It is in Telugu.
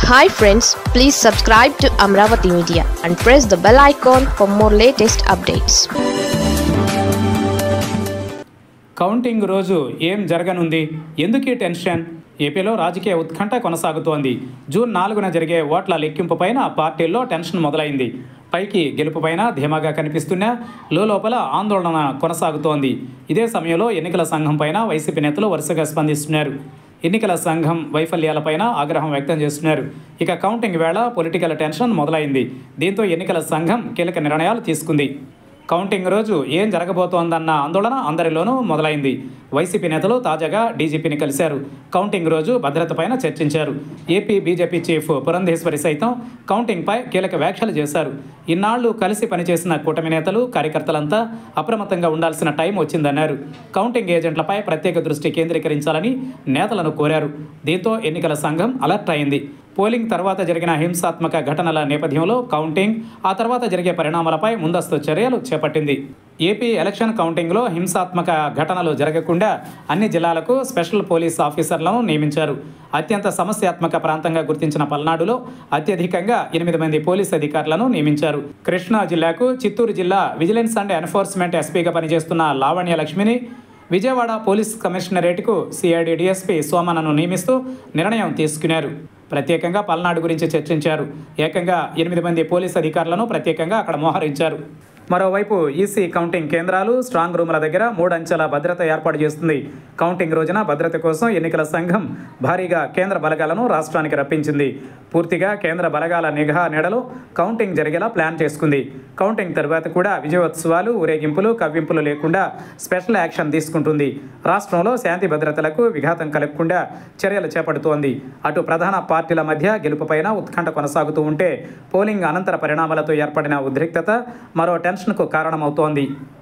hi friends please subscribe to Amaravati media and press the bell icon for more latest updates counting రోజు ఏం జరగనుంది ఎందుకు ఈ టెన్షన్ ఏపీలో రాజకీయ ఉత్కంఠ కొనసాగుతోంది జూన్ నాలుగున జరిగే ఓట్ల లెక్కింపు పైన పార్టీల్లో టెన్షన్ మొదలైంది పైకి గెలుపుపైన ధీమాగా కనిపిస్తున్నా లోపల ఆందోళన కొనసాగుతోంది ఇదే సమయంలో ఎన్నికల సంఘం పైన వైసీపీ నేతలు వరుసగా స్పందిస్తున్నారు ఎన్నికల సంఘం వైఫల్యాలపైన ఆగ్రహం వ్యక్తం చేస్తున్నారు ఇక కౌంటింగ్ వేళ పొలిటికల్ టెన్షన్ మొదలైంది దీంతో ఎన్నికల సంఘం కీలక నిర్ణయాలు తీసుకుంది కౌంటింగ్ రోజు ఏం జరగబోతోందన్న ఆందోళన అందరిలోనూ మొదలైంది వైసీపీ నేతలు తాజాగా డీజీపీని కలిశారు కౌంటింగ్ రోజు భద్రతపైన చర్చించారు ఏపీ బీజేపీ చీఫ్ పురంధేశ్వరి సైతం కౌంటింగ్పై కీలక వ్యాఖ్యలు చేశారు ఇన్నాళ్లు కలిసి పనిచేసిన కూటమి నేతలు కార్యకర్తలంతా అప్రమత్తంగా ఉండాల్సిన టైం వచ్చిందన్నారు కౌంటింగ్ ఏజెంట్లపై ప్రత్యేక దృష్టి కేంద్రీకరించాలని నేతలను కోరారు దీంతో ఎన్నికల సంఘం అలర్ట్ అయింది పోలింగ్ తర్వాత జరిగిన హింసాత్మక ఘటనల నేపథ్యంలో కౌంటింగ్ ఆ తర్వాత జరిగే పరిణామాలపై ముందస్తు చర్యలు చేపట్టింది ఏపీ ఎలక్షన్ కౌంటింగ్లో హింసాత్మక ఘటనలు జరగకుండా అన్ని జిల్లాలకు స్పెషల్ పోలీస్ ఆఫీసర్లను నియమించారు అత్యంత సమస్యాత్మక ప్రాంతంగా గుర్తించిన పల్నాడులో అత్యధికంగా ఎనిమిది మంది పోలీస్ అధికారులను నియమించారు కృష్ణా జిల్లాకు చిత్తూరు జిల్లా విజిలెన్స్ అండ్ ఎన్ఫోర్స్మెంట్ ఎస్పీగా పనిచేస్తున్న లావణ్య లక్ష్మిని విజయవాడ పోలీస్ కమిషనరేట్కు సిఐడి డిఎస్పీ సోమనను నియమిస్తూ నిర్ణయం తీసుకున్నారు ప్రత్యేకంగా పల్నాడు గురించి చర్చించారు ఏకంగా ఎనిమిది మంది పోలీస్ అధికారులను ప్రత్యేకంగా అక్కడ మోహరించారు మరోవైపు ఈసీ కౌంటింగ్ కేంద్రాలు స్ట్రాంగ్ రూముల దగ్గర మూడు అంచెల భద్రత ఏర్పాటు చేస్తుంది కౌంటింగ్ రోజున భద్రత కోసం ఎన్నికల సంఘం భారీగా కేంద్ర బలగాలను రాష్ట్రానికి రప్పించింది పూర్తిగా కేంద్ర బలగాల నిఘా నీడలో కౌంటింగ్ జరిగేలా ప్లాన్ చేసుకుంది కౌంటింగ్ తర్వాత కూడా విజయోత్సవాలు ఊరేగింపులు కవ్వింపులు లేకుండా స్పెషల్ యాక్షన్ తీసుకుంటుంది రాష్ట్రంలో శాంతి భద్రతలకు విఘాతం కలగకుండా చర్యలు చేపడుతోంది అటు ప్రధాన పార్టీల మధ్య గెలుపుపైన ఉత్కంఠ కొనసాగుతూ ఉంటే పోలింగ్ అనంతర పరిణామాలతో ఏర్పడిన ఉద్రిక్తత మరో టెన్షన్కు కారణమవుతోంది